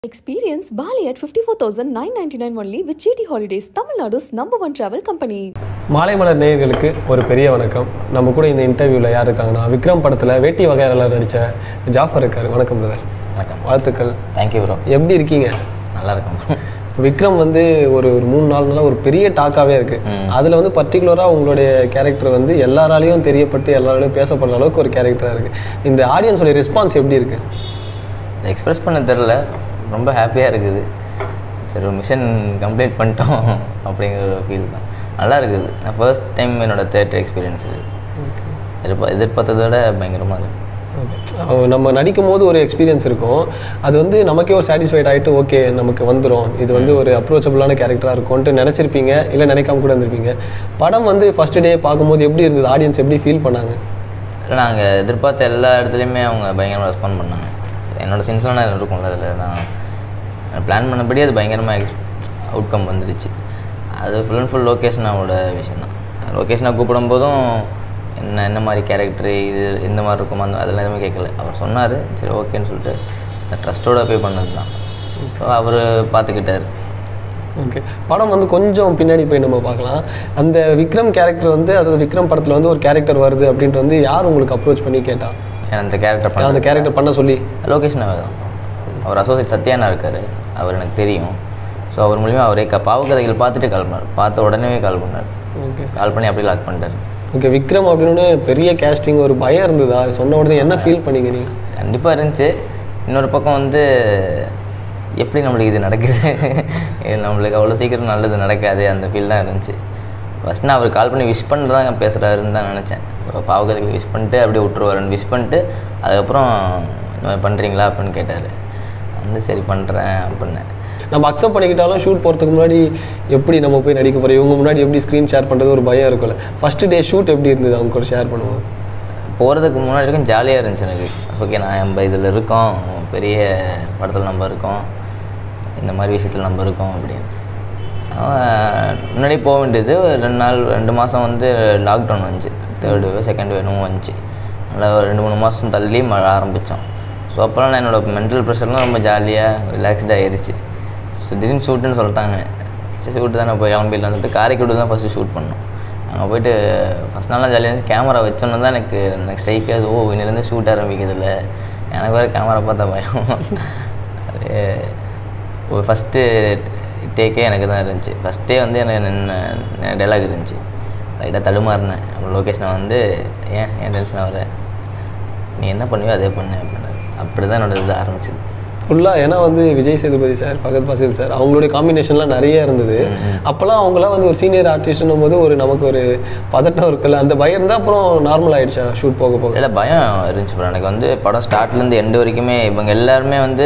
Experience Bali at 54,999 only with GT Holidays, Tamil Nadu's number one travel company. மாலை மலர் நேயர்களுக்கு ஒரு பெரிய வணக்கம் நம்ம கூட இந்த இன்டர்வியூவில் யார் இருக்காங்கன்னா விக்ரம் படத்தில் வேட்டி வகையாளர் நடித்த ஜாஃபர் இருக்கார் வணக்கம் பிரதர் வணக்கம் வாழ்த்துக்கள் தேங்க்யூ ப்ரோ எப்படி இருக்கீங்க நல்லா இருக்கும் விக்ரம் வந்து ஒரு ஒரு மூணு நாலு நாளாக ஒரு பெரிய டாக்காகவே இருக்குது அதில் வந்து பர்டிகுலராக உங்களுடைய கேரக்டர் வந்து எல்லாராலையும் தெரியப்பட்டு எல்லாராலையும் பேசப்படுற அளவுக்கு ஒரு கேரக்டராக இருக்குது இந்த ஆடியன்ஸோட ரெஸ்பான்ஸ் எப்படி இருக்குது இதை எக்ஸ்பிரஸ் பண்ண தெரில ரொம்ப ஹாப்பியாக இருக்குது சரி ஒரு மிஷன் கம்ப்ளீட் பண்ணிட்டோம் அப்படிங்கிற ஒரு ஃபீல் தான் நல்லா இருக்குது நான் ஃபர்ஸ்ட் டைம் என்னோட தேட்டர் எக்ஸ்பீரியன்ஸ் இது எதிர்பா எதிர்பார்த்ததை விட பயங்கரமாக இருக்குது நம்ம நடிக்கும் போது ஒரு எக்ஸ்பீரியன்ஸ் இருக்கும் அது வந்து நமக்கே ஒரு சாட்டிஸ்ஃபைட் ஆகிட்டு ஓகே நமக்கு வந்துடும் இது வந்து ஒரு அப்ரோச்சபிளான கேரக்டராக இருக்கும்ன்ட்டு நினச்சிருப்பீங்க இல்லை நினைக்காம கூட இருந்திருப்பீங்க படம் வந்து ஃபர்ஸ்ட் டே பார்க்கும்போது எப்படி இருந்தது ஆடியன்ஸ் எப்படி ஃபீல் பண்ணாங்க இல்லை நாங்கள் எதிர்பார்த்த எல்லா இடத்துலையுமே அவங்க பயங்கரமாக ரெஸ்பாண்ட் பண்ணாங்க என்னோடய சின்ஸ்லாம் நான் இருக்கும்ல அதில் நான் பிளான் பண்ணபடி அது பயங்கரமாக எக்ஸ் அவுட்கம் வந்துடுச்சு அது ஃபுல் அண்ட் ஃபுல் லொக்கேஷனோட விஷயம் தான் லொக்கேஷனை கூப்பிடும் போதும் என்ன என்ன மாதிரி கேரக்டர் இது இந்த மாதிரி இருக்கும் அந்த அதெல்லாம் எதுவுமே கேட்கல அவர் சொன்னார் சரி ஓகேன்னு சொல்லிட்டு அந்த ட்ரஸ்ட்டோட போய் பண்ணது தான் ஸோ அவர் பார்த்துக்கிட்டார் ஓகே படம் வந்து கொஞ்சம் பின்னாடி போய் நம்ம பார்க்கலாம் அந்த விக்ரம் கேரக்டர் வந்து அதாவது விக்ரம் படத்தில் வந்து ஒரு கேரக்டர் வருது அப்படின்ட்டு வந்து யார் உங்களுக்கு அப்ரோச் பண்ணி கேட்டா ஏன்னா அந்த கேரக்டர் பண்ண அந்த கேரக்டர் பண்ண சொல்லி லொக்கேஷன் தான் அவர் அசோசியேட் சத்யானா இருக்கார் அவர் எனக்கு தெரியும் ஸோ அவர் மூலிமா அவரே க பாவக்கதைகள் பார்த்துட்டு கால் பண்ணார் பார்த்த உடனே கால் பண்ணார் ஓகே கால் பண்ணி அப்படியே லாக் பண்ணிட்டார் ஓகே விக்ரம் அப்படின்னு பெரிய கேஸ்டிங் ஒரு பயம் இருந்ததா அது சொன்ன உடனே என்ன ஃபீல் பண்ணீங்க நீங்கள் கண்டிப்பாக இருந்துச்சு இன்னொரு பக்கம் வந்து எப்படி நம்மளுக்கு இது நடக்குது இது நம்மளுக்கு அவ்வளோ சீக்கிரம் நல்லது நடக்காது அந்த ஃபீல் தான் இருந்துச்சு ஃபஸ்ட் நான் அவர் கால் பண்ணி விஷ் பண்ணிட்டு தான் பேசுகிறாருன்னு தான் நினச்சேன் பாவகதைக்கு விஷ் பண்ணிட்டு அப்படியே விட்டுருவாருன்னு விஷ் பண்ணிட்டு அதுக்கப்புறம் இந்த மாதிரி பண்ணுறீங்களா அப்படின்னு கேட்டார் வந்து சரி பண்ணுறேன் அப்படின்னேன் நம்ம அக்செப்ட் பண்ணிக்கிட்டாலும் ஷூட் போகிறதுக்கு முன்னாடி எப்படி நம்ம போய் நடிக்க போகிறோம் இவங்க முன்னாடி எப்படி ஸ்க்ரீன் ஷேர் பண்ணுறது ஒரு பயம் இருக்கும்ல ஃபஸ்ட்டு டே ஷூட் எப்படி இருந்தது அவங்க கூட ஷேர் பண்ணுவோம் போகிறதுக்கு முன்னாடி வரைக்கும் ஜாலியாக இருந்துச்சு எனக்கு ஓகே நான் நம்ம இதில் இருக்கோம் பெரிய படத்தில் நம்ம இருக்கோம் இந்த மாதிரி விஷயத்தில் நம்ம இருக்கோம் அப்படின்னு அவன் முன்னாடி போக வேண்டியது ஒரு ரெண்டு நாள் ரெண்டு மாதம் வந்து லாக்டவுன் வந்துச்சு தேர்டு வேவ் செகண்ட் வேணும் வந்துச்சு அதனால் ஒரு ரெண்டு மூணு மாதம் தள்ளி மழை ஆரம்பித்தோம் ஸோ அப்போலாம் நான் என்னோடய மென்டல் ப்ரெஷர்லாம் ரொம்ப ஜாலியாக ரிலாக்ஸ்டாக ஆயிடுச்சு ஸோ திடீர்னு ஷூட்டுன்னு சொல்லிட்டாங்க சரி ஷூட்டு தானே போய் கிளம்பிடலாம்னு சொல்லிட்டு காரைக்குடி தான் ஃபஸ்ட்டு ஷூட் பண்ணோம் அங்கே போயிட்டு ஃபஸ்ட் நாளாக ஜாலியாக இருந்துச்சு கேமரா வச்சோன்னு தான் எனக்கு எனக்கு ஸ்ட்ரைக்காக ஓ இன்னிலேருந்து ஷூட் ஆரம்பிக்குது இல்லை எனக்கு வேறு கேமரா பார்த்தா பயம் அது ஒரு ஃபஸ்ட்டு டேக்கே எனக்கு தான் இருந்துச்சு ஃபஸ்ட்டே வந்து எனக்கு டைலாக் இருந்துச்சு லைட்டாக தடுமாறினேன் அப்புறம் லொக்கேஷனை வந்து ஏன் ஏன் டென்ஷன் ஆகிற நீ என்ன பண்ணுவியோ அதே பண்ணு அப்படின்னு அப்படி தான் என்னோட இது ஆரம்பிச்சது ஃபுல்லாக ஏன்னா வந்து விஜய் சேதுபதி சார் ஃபகத் பாசில் சார் அவங்களுடைய காம்பினேஷன்லாம் நிறைய இருந்தது அப்போல்லாம் அவங்களாம் வந்து ஒரு சீனியர் ஆர்டிஸ்ட்னும் போது ஒரு நமக்கு ஒரு பதட்டம் இருக்குல்ல அந்த பயம் இருந்தால் அப்புறம் நார்மல் ஆயிடுச்சா ஷூட் போக போக இல்லை பயம் இருந்துச்சு bro. எனக்கு வந்து படம் ஸ்டார்ட்லேருந்து எண்டு வரைக்குமே இவங்க எல்லாருமே வந்து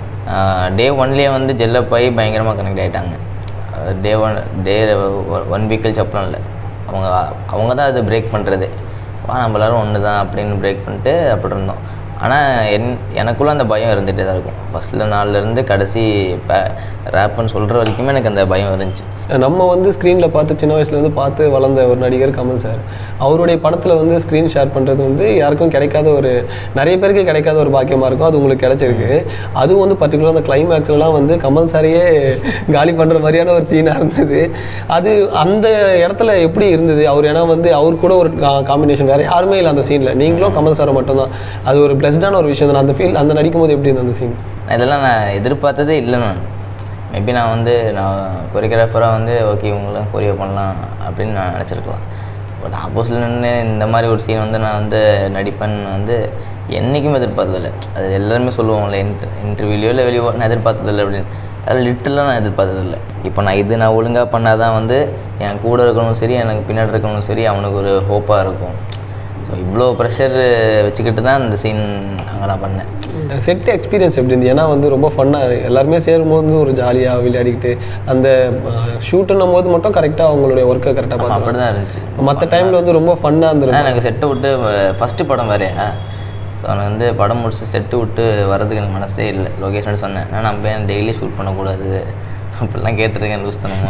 டே ஒன்லேயே வந்து ஜெல்லப் ஆகி பயங்கரமாக கனெக்ட் ஆகிட்டாங்க day one day one week கழிச்சு அப்புறம் இல்லை அவங்க அவங்க தான் அது பிரேக் பண்ணுறது வா நம்ம எல்லாரும் ஒன்று தான் அப்படின்னு பிரேக் பண்ணிட்டு அப்படி இருந்தோம் ஆனால் என் எனக்குள்ளே அந்த பயம் இருந்துகிட்டே தான் இருக்கும் ஃபஸ்ட்டில் நாள்லேருந்து கடைசி ரேப்புன்னு சொல்கிற வரைக்குமே எனக்கு அந்த பயம் இருந்துச்சு நம்ம வந்து ஸ்க்ரீனில் பார்த்து சின்ன வயசுலேருந்து பார்த்து வளர்ந்த ஒரு நடிகர் கமல் சார் அவருடைய படத்தில் வந்து ஸ்க்ரீன் ஷேர் பண்ணுறது வந்து யாருக்கும் கிடைக்காத ஒரு நிறைய பேருக்கு கிடைக்காத ஒரு பாக்கியமாக இருக்கும் அது உங்களுக்கு கிடைச்சிருக்கு அதுவும் வந்து பர்டிகுலர் அந்த கிளைமேக்ஸ்லலாம் வந்து கமல் சாரையே காலி பண்ணுற மாதிரியான ஒரு சீனாக இருந்தது அது அந்த இடத்துல எப்படி இருந்தது அவர் ஏன்னா வந்து அவர் கூட ஒரு காம்பினேஷன் வேறு யாருமே இல்லை அந்த சீனில் நீங்களும் கமல் சாரை மட்டும்தான் அது ஒரு பிளஸ்டான ஒரு விஷயம் தான் அந்த ஃபீல் அந்த நடிக்கும்போது எப்படி இருந்தது அந்த சீன் இதெல்லாம் நான் எதிர்பார்த்ததே இல்லை நான் மேபி நான் வந்து நான் கொரியோகிராஃபராக வந்து ஓகே இவங்களாம் கொரியோ பண்ணலாம் அப்படின்னு நான் நினச்சிருக்கலாம் பட் ஆப்போசிட்டில் நின்று இந்த மாதிரி ஒரு சீன் வந்து நான் வந்து நடிப்பேன்னு வந்து என்றைக்கும் எதிர்பார்த்ததில்லை அது எல்லாருமே சொல்லுவாங்கள்ல இன்டர் இன்டர்வியூலையோ இல்லை வெளியோ நான் எதிர்பார்த்ததில்லை அப்படின்னு அது லிட்டலாக நான் எதிர்பார்த்ததில்லை இப்போ நான் இது நான் ஒழுங்காக பண்ணால் தான் வந்து என் கூட இருக்கணும் சரி எனக்கு பின்னாடி இருக்கணும் சரி அவனுக்கு ஒரு ஹோப்பாக இருக்கும் ஸோ இவ்வளோ ப்ரெஷர் வச்சுக்கிட்டு தான் இந்த சீன் அங்கே நான் பண்ணேன் செட் எக்ஸ்பீரியன்ஸ் எப்படி இருந்தது ஏன்னா வந்து ரொம்ப ஃபன்னாக எல்லாருமே சேரும்போது ஒரு ஜாலியாக விளையாடிக்கிட்டு அந்த ஷூட்டுன்னும் போது மட்டும் கரெக்டாக அவங்களுடைய ஒர்க்கை கரெக்டாக அப்படி பார்த்துருவாங்க தான் இருந்துச்சு மற்ற டைமில் வந்து ரொம்ப ஃபன்னாக ஆனா, இருந்திருக்கும் எனக்கு செட்டை விட்டு ஃபஸ்ட்டு படம் வேறையா ஸோ எனக்கு வந்து படம் முடிச்சு செட்டு விட்டு வரதுக்கு எனக்கு மனசே இல்லை லொகேஷன் சொன்னேன் நான் நம்ம ஏன் டெய்லி ஷூட் பண்ணக்கூடாது அப்படிலாம் கேட்டிருக்கேன் லூஸ்தனமா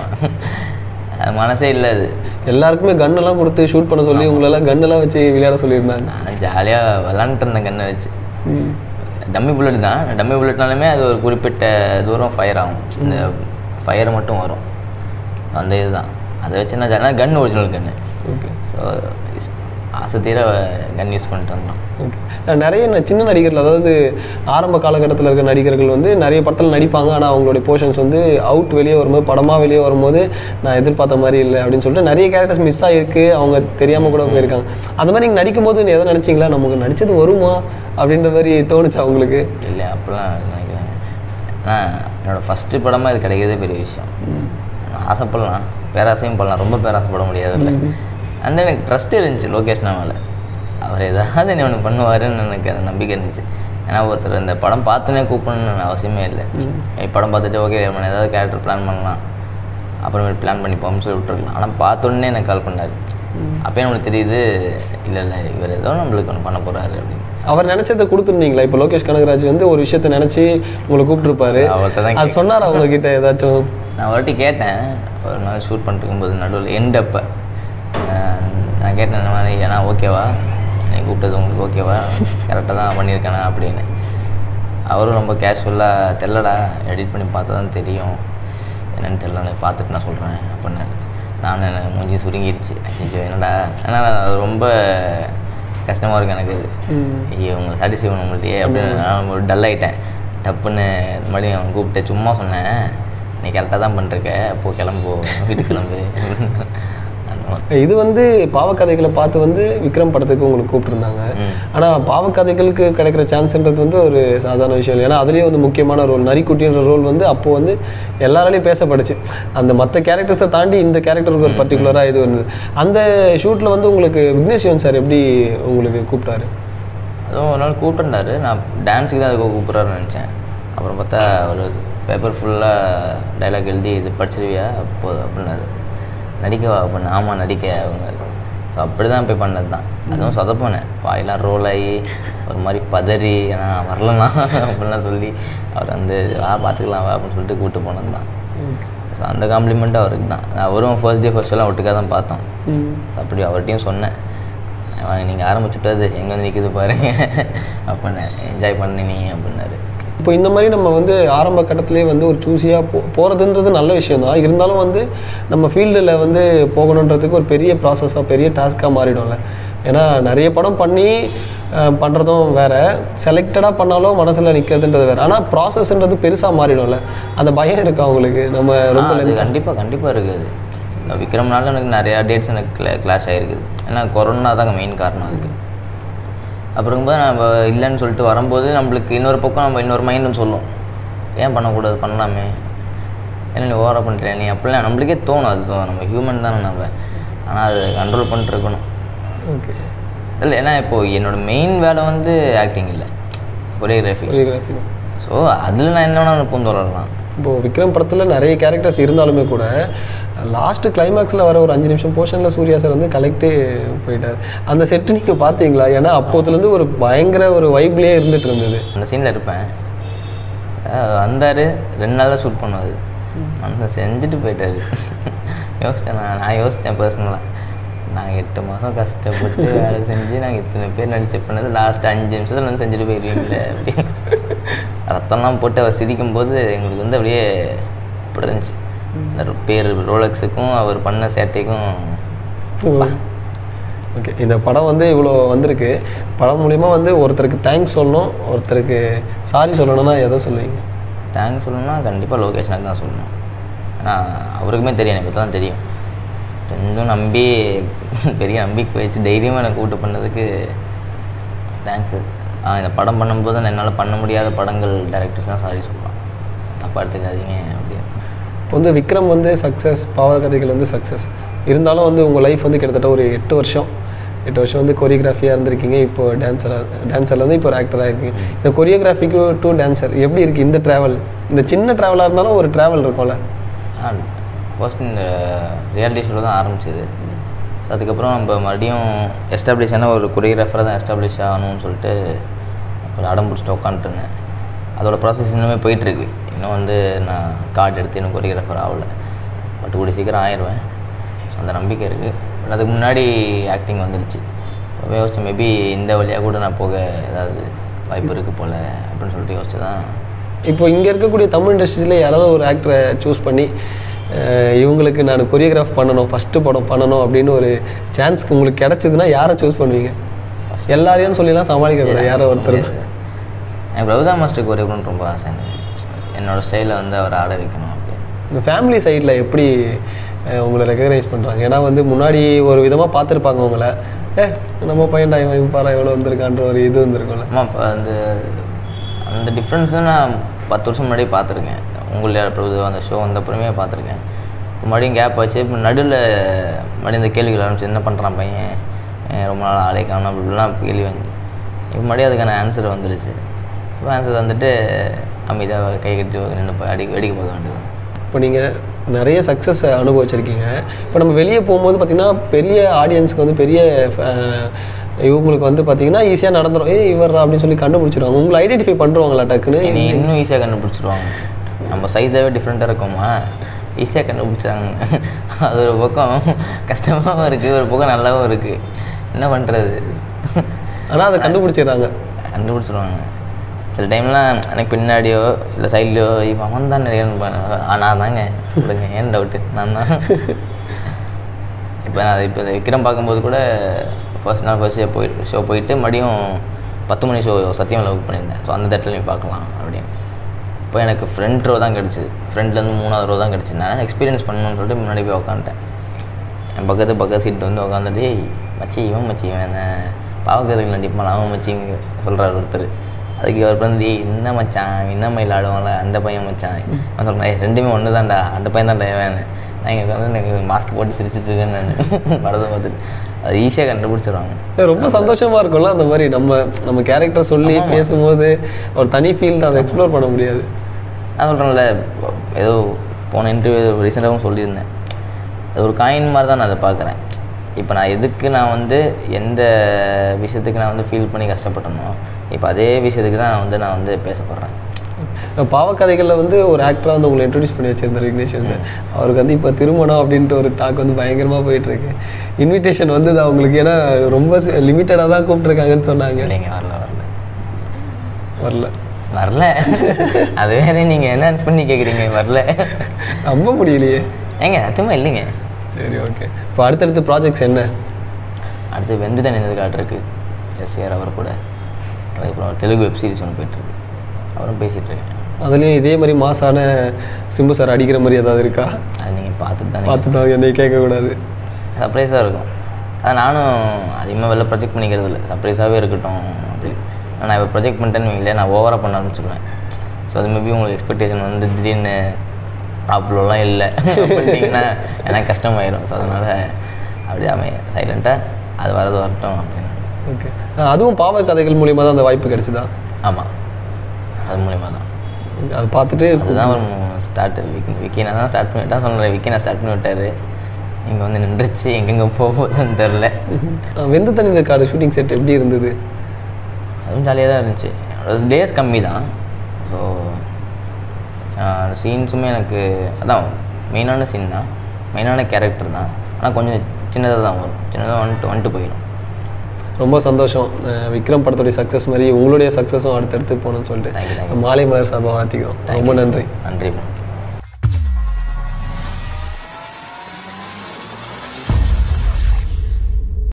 அது மனசே இல்லை அது எல்லாருக்குமே கன்னெல்லாம் கொடுத்து ஷூட் பண்ண சொல்லி உங்களெல்லாம் கன்னெல்லாம் வச்சு விளையாட சொல்லியிருந்தாங்க நான் ஜாலியாக விளாண்டுட்டு இருந்தேன் கண்ணை வச்சு ம். டம்மி புல்லட் தான் டம்மி புல்லட்னாலுமே அது ஒரு குறிப்பிட்ட தூரம் ஃபயர் ஆகும் இந்த ஃபயர் மட்டும் வரும் அந்த இதுதான் அதை வச்சு நான் கன் ஒரிஜினல் கன்று ஓகே ஸோ ஆசை தீர கன் யூஸ் பண்ணிட்டு வந்தோம் ஓகே நிறைய ந- சின்ன நடிகர்கள் அதாவது ஆரம்ப காலகட்டத்தில் இருக்க நடிகர்கள் வந்து நிறைய படத்தில் நடிப்பாங்க ஆனால் அவங்களுடைய போர்ஷன்ஸ் வந்து அவுட் வெளியே வரும்போது படமாக வெளியே வரும்போது நான் எதிர்பார்த்த மாதிரி இல்லை அப்படின்னு சொல்லிட்டு நிறைய கேரக்டர்ஸ் மிஸ் ஆகிருக்கு அவங்க தெரியாமல் கூட போயிருக்காங்க அந்த மாதிரி நீங்கள் நடிக்கும்போது நீ எதை நினச்சிங்களா நமக்கு நடிச்சது வருமா அப்படின்ற மாதிரி தோணுச்சா உங்களுக்கு இல்லை அப்படிலாம் நினைக்கிறேன் ஆனால் என்னோடய ஃபஸ்ட்டு படமாக இது கிடைக்கிறதே பெரிய விஷயம் நான் ஆசைப்படலாம் பேராசையும் பண்ணலாம் ரொம்ப பேராசைப்பட முடியாதுல்ல அந்த எனக்கு ட்ரஸ்ட் இருந்துச்சு லோகேஷ்னா மேலே அவர் ஏதாவது என்ன ஒன்று பண்ணுவாருன்னு எனக்கு அந்த நம்பிக்கை இருந்துச்சு ஏன்னா ஒருத்தர் இந்த படம் பார்த்துனே கூப்பிடணும்னு அவசியமே இல்லை ஏய், படம் பார்த்துட்டு ஓகே நம்ம ஏதாவது கேரக்டர் பிளான் பண்ணலாம் அப்புறமேட்டு பிளான் பண்ணிப்போம்னு சொல்லி விட்டுருக்கலாம் ஆனால் பார்த்தோன்னே எனக்கு கால் பண்ணார் அப்போயே நம்மளுக்கு தெரியுது இல்லை இல்லை இவர் ஏதோ நம்மளுக்கு ஒன்று பண்ண போகிறாரு அப்படின்னு அவர் நினைச்சதை கொடுத்துருந்தீங்களா இப்போ லோகேஷ் கனகராஜ் வந்து ஒரு விஷயத்தை நினச்சி உங்களை கூப்பிட்டுருப்பாரு அவர்கிட்ட தான் அது சொன்னார் அவங்க கிட்ட ஏதாச்சும் நான் ஒரு வாட்டி கேட்டேன் ஒரு நாள் ஷூட் பண்ணிட்டு இருக்கும்போது நடுவில் எண்ட் அப்போ நான் கேட்டேன் இந்த மாதிரி ஏன்னா ஓகேவா நீ கூப்பிட்டது உங்களுக்கு ஓகேவா கரெக்டாக தான் பண்ணியிருக்கேனா அப்படின்னு அவரும் ரொம்ப கேஷுவலாக தெரிலடா எடிட் பண்ணி பார்த்தா தான் தெரியும் என்னன்னு தெரில பார்த்துட்டு நான் சொல்கிறேன் அப்படின்னாரு நான் எனக்கு மூஞ்சி சுருங்கிருச்சு ஐயோ என்னடா ஏன்னா அது ரொம்ப கஷ்டமாக இருக்கு எனக்கு அது ஐயோ உங்களுக்கு சாட்டிஸ்ஃபை பண்ண முடியலையே அப்படின்னு நான் ஒரு டல் ஆகிட்டேன் டப்புன்னு மறுபடியும் அவன் கூப்பிட்டு சும்மா சொன்னேன் நீ கரெக்டாக தான் பண்ணிருக்க போ கிளம்பு வீட்டுக்கு கிளம்பு அந்த மாதிரி இது வந்து பாவக்கதைகளை பார்த்து வந்து விக்ரம் படத்துக்கு உங்களுக்கு கூப்பிட்டுருந்தாங்க ம். ஆனால் பாவக்கதைகளுக்கு கிடைக்கிற சான்ஸ்ன்றது வந்து ஒரு சாதாரண விஷயம் இல்லை ஏன்னா அதுலேயே வந்து முக்கியமான ரோல் நரிக்குட்டின்ற ரோல் வந்து அப்போ வந்து எல்லாராலையும் பேசப்படுச்சு அந்த மற்ற கேரக்டர்ஸை தாண்டி இந்த கேரக்டருக்கு ஒரு பர்டிகுலராக இது இருந்தது அந்த ஷூட்டில் வந்து உங்களுக்கு விக்னேஷ்வன் சார் எப்படி உங்களுக்கு கூப்பிட்டாரு அதுவும் ஒரு நாள் கூப்பிட்டுருந்தாரு நான் டான்ஸுக்கு தான் அதுக்கு கூப்பிட்றாருன்னு நினச்சேன் அப்புறம் பார்த்தா ஒரு பேப்பர் ஃபுல்லாக டைலாக் எழுதி இது படிச்சிருவியா அப்போ அப்படின்னாரு நடிக்கவா அப்படின்னு ஆமாம் நடிக்க அப்படின்னாரு ஸோ அப்படி தான் போய் பண்ணது தான் அதுவும் சொதப்போனேன் வாயெல்லாம் ரோல் ஆகி ஒரு மாதிரி பதறி ஏன்னா வரலண்ணா அப்படின்லாம் சொல்லி அவர் வந்து வா பார்த்துக்கலாம் வா அப்படின்னு சொல்லிட்டு கூப்பிட்டு போனது தான் ஸோ அந்த காம்ப்ளிமெண்ட் அவருக்கு தான் அவரும் ஃபர்ஸ்ட் டே ஃபர்ஸ்ட் எல்லாம் ஒட்டுக்காக தான் பார்த்தோம் ஸோ அப்படி அவர்கிட்டையும் சொன்னேன் வாங்க நீங்கள் ஆரம்பிச்சுட்டது எங்கே வந்து நிற்குது பாருங்க அப்படின்னு என்ஜாய் பண்ணி நீ அப்படின்னாரு இப்போ இந்த மாதிரி நம்ம வந்து ஆரம்ப கட்டத்திலே வந்து ஒரு சூஸியாக போ போகிறதுன்றது நல்ல விஷயம் தான் இருந்தாலும் வந்து நம்ம ஃபீல்டில் வந்து போகணுன்றதுக்கு ஒரு பெரிய ப்ராசஸாக பெரிய டாஸ்க்காக மாறிடும்ல ஏன்னா நிறைய படம் பண்ணி பண்ணுறதும் வேற செலக்டடாக பண்ணாலும் மனசில் நிற்கிறதுன்றது வேற ஆனால் ப்ராசஸ்ன்றது பெருசாக மாறிடும்ல அந்த பயம் இருக்கா அவங்களுக்கு நம்ம ரொம்ப ஆ, அது கண்டிப்பாக கண்டிப்பாக இருக்குது இந்த விக்ரம்னால எனக்கு நிறையா டேட்ஸ் எனக்கு கிளா கிளாஷ் ஆகிருக்குது ஏன்னா கொரோனா தாங்க மெயின் காரணம் அதுக்கு அப்புறம்போது நம்ம இல்லைன்னு சொல்லிட்டு வரும்போது நம்மளுக்கு இன்னொரு பக்கம் நம்ம இன்னொரு மைண்டும் சொல்லும் ஏன் பண்ணக்கூடாது பண்ணலாமே ஏன்னா நீ ஓவராக பண்ணுற நீ அப்படிலாம் நம்மளுக்கே தோணும் அது தோணும். நம்ம ஹியூமன் தானே நம்ம ஆனால் அது கண்ட்ரோல் பண்ணிட்டு இருக்கணும் ஓகே இல்லை ஏன்னா இப்போது என்னோட மெயின் வேலை வந்து ஆக்டிங் இல்லை கொரியோகிராஃபி கொரியோகிராஃபி தான் ஸோ அதில் நான் என்ன வேணாலும் பூந்து வரலாம் இப்போ விக்ரம் படத்தில் நிறைய கேரக்டர்ஸ் இருந்தாலுமே கூட லாஸ்ட் கிளைமேக்ஸில் வர ஒரு அஞ்சு நிமிஷம் போர்ஷனில் சூர்யா சார் வந்து கலெக்டே போயிட்டார் அந்த செட்டு நீங்கள் பார்த்தீங்களா ஏன்னா அப்போதுலேருந்து ஒரு பயங்கர ஒரு வைப்லேயே இருந்துட்டு இருந்தது அந்த சீனில் இருப்பேன் அஹ் வந்தார் ரெண்டு நாள் தான் ஷூட் பண்ணது அந்த செஞ்சுட்டு போயிட்டாரு யோசித்தேன் நான் நான் யோசித்தேன் பர்சனலாக நாங்கள் எட்டு மாதம் கஷ்டப்பட்டு வேலை செஞ்சு நாங்கள் இத்தனை பேர் நடிச்ச பண்ணது லாஸ்ட் அஞ்சு நிமிஷத்தில் வந்து செஞ்சுட்டு போயிடுவீங்களே அப்படின்னு ரத்தம்லாம் போட்டு அவர் சிரிக்கும்போது எங்களுக்கு வந்து அப்படியே இப்படி இருந்துச்சு இந்த பேர் ரோலக்ஸுக்கும் அவர் பண்ண சேட்டைக்கும் ஓகே இந்த படம் வந்து இவ்வளோ வந்திருக்கு படம் மூலிமா வந்து ஒருத்தருக்கு தேங்க்ஸ் சொல்லணும் ஒருத்தருக்கு சாரி சொல்லணும்னா எதை சொல்லுவீங்க தேங்க்ஸ் சொல்லணும்னா கண்டிப்பாக லோகேஷனுக்கு தான் சொல்லணும் ஏன்னா அவருக்குமே தெரியும் எனக்கு தான் தெரியும் கொஞ்சம் நம்பி பெரிய நம்பிக்கை வச்சு தைரியமாக எனக்கு கூட்டு பண்ணதுக்கு தேங்க்ஸ் இந்த படம் பண்ணும்போது நான் என்னால் பண்ண முடியாத படங்கள் டேரக்டர்ஸ்லாம் சாரி சொல்லலாம் தப்பாக எடுத்துக்காதீங்க அப்படின்னு இப்போ வந்து விக்ரம் வந்து சக்ஸஸ் பாவகதைகள் வந்து சக்ஸஸ் இருந்தாலும் வந்து உங்கள் லைஃப் வந்து கிட்டத்தட்ட ஒரு எட்டு வருஷம் எட்டு வருஷம் வந்து கொரியோகிராஃபியாக இருந்திருக்கீங்க இப்போ டான்ஸராக டான்ஸர்லேருந்து இப்போ ஒரு ஆக்டராக இருக்கீங்க இந்த கொரியோகிராஃபிக்கு டு டான்ஸர் எப்படி இருக்குது இந்த ட்ராவல் இந்த சின்ன ட்ராவலாக இருந்தாலும் ஒரு ட்ராவல் இருக்கும்ல ஃபர்ஸ்ட் இந்த ரியாலிட்டி ஷோவில் தான் ஆரம்பிச்சது ஸோ அதுக்கப்புறம் நம்ம மறுபடியும் எஸ்டாப்ளிஷ் ஆன ஒரு கொரியோகிராஃபராக தான் எஸ்டாப்ளிஷ் ஆகணும்னு சொல்லிட்டு ஒரு அடம் பிடிச்சிட்டு உட்காந்துருந்தேன் அதோட ப்ராசஸ் இன்னுமே போயிட்டுருக்கு இன்னும் வந்து நான் கார்டு எடுத்து இன்னும் கொரியோகிராஃபர் ஆகலை பட் கூடிய சீக்கிரம் ஆயிடுவேன் ஸோ அந்த நம்பிக்கை இருக்குது பட் அதுக்கு முன்னாடி ஆக்டிங் வந்துடுச்சு அப்போ யோசிச்சேன் மேபி இந்த வழியாக கூட நான் போக ஏதாவது வாய்ப்பு இருக்குது போல் அப்படின்னு சொல்லிட்டு யோசிச்சு தான் இப்போ இங்கே இருக்கக்கூடிய தமிழ் இண்டஸ்ட்ரியில் யாராவது ஒரு ஆக்டரை சூஸ் பண்ணி அஹ், இவங்களுக்கு நான் கொரியோகிராஃப் பண்ணணும் ஃபஸ்ட்டு படம் பண்ணணும் அப்படின்னு ஒரு சான்ஸ்க்கு உங்களுக்கு கிடைச்சதுன்னா யாரை சூஸ் பண்ணுவீங்க எல்லாரையும் சொல்லிலாம் சமாளிக்க கூடாது யாரோ ஒருத்தர் தான். எனக்கு பிரபுதா மாஸ்டருக்கு ஒரே பண்ணு ரொம்ப ஆசை எனக்கு என்னோட ஸ்டைலில் வந்து அவர் ஆட வைக்கணும் அப்படின்னு இந்த ஃபேமிலி சைடில் எப்படி அஹ், உங்களை ரெக்கக்னைஸ் பண்ணுறாங்க ஏன்னா வந்து முன்னாடி ஒரு விதமாக பார்த்துருப்பாங்க உங்களை ஏ நம்ம பையன்டா இவன் இவன் பாரு எவ்வளோ வந்திருக்கான்ற ஒரு இது வந்திருக்கும்ல ஆமாம் இப்போ அந்த அந்த டிஃப்ரென்ஸை நான் பத்து வருஷம் முன்னாடி பார்த்துருக்கேன் உங்களுடைய பிரபு அந்த ஷோ வந்த அப்புறமே பார்த்துருக்கேன் மறுபடியும் கேப் ஆச்சு இப்போ நடுவில் மறுபடியும் இந்த கேள்விகள் ஆரம்பிச்சு என்ன பண்ணுறான் பையன் ஏன் ரொம்ப நாள் ஆளே காணும் அப்படிலாம் கேள்வி வந்து இப்போ மறுபடியும் அதுக்கான ஆன்சர் வந்துடுச்சு இப்போ ஆன்சர் வந்துட்டு அமைதியாக கை கட்டி நின்று அடி வெடிக்க போக வேண்டியது இப்போ நீங்கள் நிறைய சக்ஸஸ் அனுபவிச்சிருக்கீங்க இப்போ நம்ம வெளியே போகும்போது பார்த்தீங்கன்னா பெரிய ஆடியன்ஸ்க்கு வந்து பெரிய அஹ், இவங்களுக்கு வந்து பார்த்தீங்கன்னா ஈஸியாக நடந்துரும் ஏய் இவர் அப்படின்னு சொல்லி கண்டுபிடிச்சிருவாங்க உங்களை ஐடென்டிஃபை பண்ணுறவங்களா டக்குன்னு இனி இன்னும் ஈஸியாக கண்டுபிடிச்சிருவாங்க நம்ம சைஸாகவே டிஃப்ரெண்ட்டாக இருக்கோமா ஈஸியாக கண்டுபிடிச்சாங்க அது ஒரு பக்கம் கஷ்டமாகவும் இருக்குது ஒரு பக்கம் நல்லாவும் இருக்குது என்ன பண்ணுறது ஆனால் அதை கண்டுபிடிச்சிடுறாங்க கண்டுபிடிச்சிருவாங்க சில டைம்லாம் எனக்கு பின்னாடியோ இல்லை சைட்லையோ இவன் அவன் தான் நிறைய நான் தாங்க சொல்லுங்க ஏன் டவுட்டு நான் தான் இப்போ நான் இப்போ விக்ரம் பார்க்கும்போது கூட ஃபர்ஸ்ட் நாள் ஃபர்ஸ்ட் ஷோ போயிட்டு ஷோ போயிட்டு மறுபடியும் பத்து மணி ஷோ சத்தியம் புக் பண்ணியிருந்தேன் ஸோ அந்த தேட்டரில் நீ பார்க்கலாம் அப்படின்னு இப்போ எனக்கு ஃப்ரண்ட் ரோ தான் கிடச்சிது ஃப்ரண்ட்லேருந்து மூணாவது ரோ தான் கிடச்சிது நான் எக்ஸ்பீரியன்ஸ் பண்ணணும்னு சொல்லிட்டு முன்னாடி போய் உட்காந்துட்டேன் என் பக்கத்து பக்கத்து சீட் வந்து உட்காந்துட்டு "ஏய், மச்சி இவன் மச்சி இவன் என்ன பாவக்கதுக்கு நடிப்பான் அவன் மச்சிங்க சொல்கிறார் ஒருத்தர் அதுக்கு அவர் வந்து "ஏய், என்ன மச்சான் என்ன மயில் ஆடுவான்ல அந்த பையன் மச்சான் நான் சொல்கிறேன் ரெண்டுமே ஒன்று தான்டா அந்த பையன் தான்டா இவன் நான் இங்கே உட்காந்து எனக்கு மாஸ்க் போட்டு சிரிச்சிட்டு இருக்கேன் நான் படத்தை பார்த்துட்டு அது ஈஸியாக கண்டுபிடிச்சிருவாங்க ஏய், ரொம்ப சந்தோஷமா இருக்கும்ல அந்த மாதிரி நம்ம நம்ம கேரக்டர் சொல்லி பேசும்போது ஒரு தனி ஃபீல் தான் அதை எக்ஸ்ப்ளோர் பண்ண முடியாது நான் சொல்கிறேன்ல ஏதோ போன இன்டர்வியூ ரீசெண்டாகவும் சொல்லியிருந்தேன் அது ஒரு காயின் மாதிரி தான் நான் அதை பார்க்குறேன் இப்போ நான் எதுக்கு நான் வந்து எந்த விஷயத்துக்கு நான் வந்து ஃபீல் பண்ணி கஷ்டப்பட்டனோ இப்போ அதே விஷயத்துக்கு தான் நான் வந்து நான் வந்து பேசப்படுறேன் பாவக்கதைகளில் வந்து ஒரு ஆக்டராக வந்து உங்களை இன்ட்ரடியூஸ் பண்ணி வச்சிருந்தார் விக்னேஷன் சார் அவருக்கு வந்து இப்போ திருமணம் அப்படின்ட்டு ஒரு டாக் வந்து பயங்கரமாக போயிட்டு இருக்கு இன்விடேஷன் வந்து அவங்களுக்கு ஏன்னா ரொம்ப லிமிட்டடாக தான் கூப்பிட்டுருக்காங்கன்னு சொன்னாங்க இல்லைங்க வரல வரல வரல வரல அது வேற நீங்கள் என்ன பண்ணி கேட்குறீங்க வரல நம்ப முடியலையே ஏங்க சத்தியமாக இல்லைங்க சரி ஓகே இப்போ அடுத்தடுத்த ப்ராஜெக்ட்ஸ் என்ன அடுத்து வெந்து தனிந்தது காட்டிருக்கு எஸ்ஏஆர் அவர் கூட அதுக்கப்புறம் தெலுங்கு வெப் சீரிஸ் ஒன்று போயிட்டுருக்கு அவரும் பேசிகிட்டு இருக்கேன் அதுலேயும் இதே மாதிரி மாசான சிம்பு சார் அடிக்கிற மாதிரி ஏதாவது இருக்கா அது நீங்கள் பார்த்துட்டு தானே பார்த்துட்டு என்னை கேட்கக்கூடாது சர்ப்ரைஸாக இருக்கும் அது நானும் அதிகமாக வெளில ப்ரொஜெக்ட் பண்ணிக்கிறது இல்லை சர்ப்ரைஸாகவே இருக்கட்டும் அப்படி நான் இப்போ ப்ரொஜெக்ட் பண்ணிட்டேன்னு வைங்களேன் நான் ஓவராக பண்ண ஆரம்பிச்சிடுவேன் ஸோ அது மேபி உங்களுக்கு எக்ஸ்பெக்டேஷன் வந்து திடீர்னு அவ்வளோலாம் இல்லை பண்ணிட்டீங்கன்னா எனக்கு கஷ்டமாயிரும் ஸோ அதனால் அப்படியே அமைய சைலண்ட்டாக அது வரது வரட்டும் அப்படின்னு ஓகே அதுவும் பாவ கதைகள் மூலியமாக தான் அந்த வாய்ப்பு கிடைச்சதா ஆமாம் அது மூலிமா தான் அதை பார்த்துட்டு அதுதான் ஒரு ஸ்டார்ட் விக்கி விக்கி நான் தான் ஸ்டார்ட் பண்ணிட்டா சொல்கிறேன் விக்கி நான் ஸ்டார்ட் பண்ணி விட்டாரு இங்கே வந்து நின்றுச்சு எங்கெங்கே போக போகுதுன்னு தெரில அஹ் வெந்து தனிந்த காடு ஷூட்டிங் செட் எப்படி இருந்தது அதுவும் ஜாலியாக தான் இருந்துச்சு டேஸ் கம்மி தான் ஸோ சீன்ஸுமே எனக்கு அதான் மெயினான சீன் தான் மெயினான கேரக்டர் தான் ஆனால் கொஞ்சம் சின்னதாக தான் வரும் சின்னதாக வந்துட்டு வந்துட்டு போயிடும் ரொம்ப சந்தோஷம் அஹ் விக்ரம் படத்துடைய சக்ஸஸ் மாதிரி உங்களுடைய சக்ஸஸும் அடுத்தடுத்து போகணும்னு Thank you, thank சொல்லிட்டு மாலை மலர் சார்பாக வாழ்த்திக்கிறோம் ரொம்ப நன்றி நன்றி bro.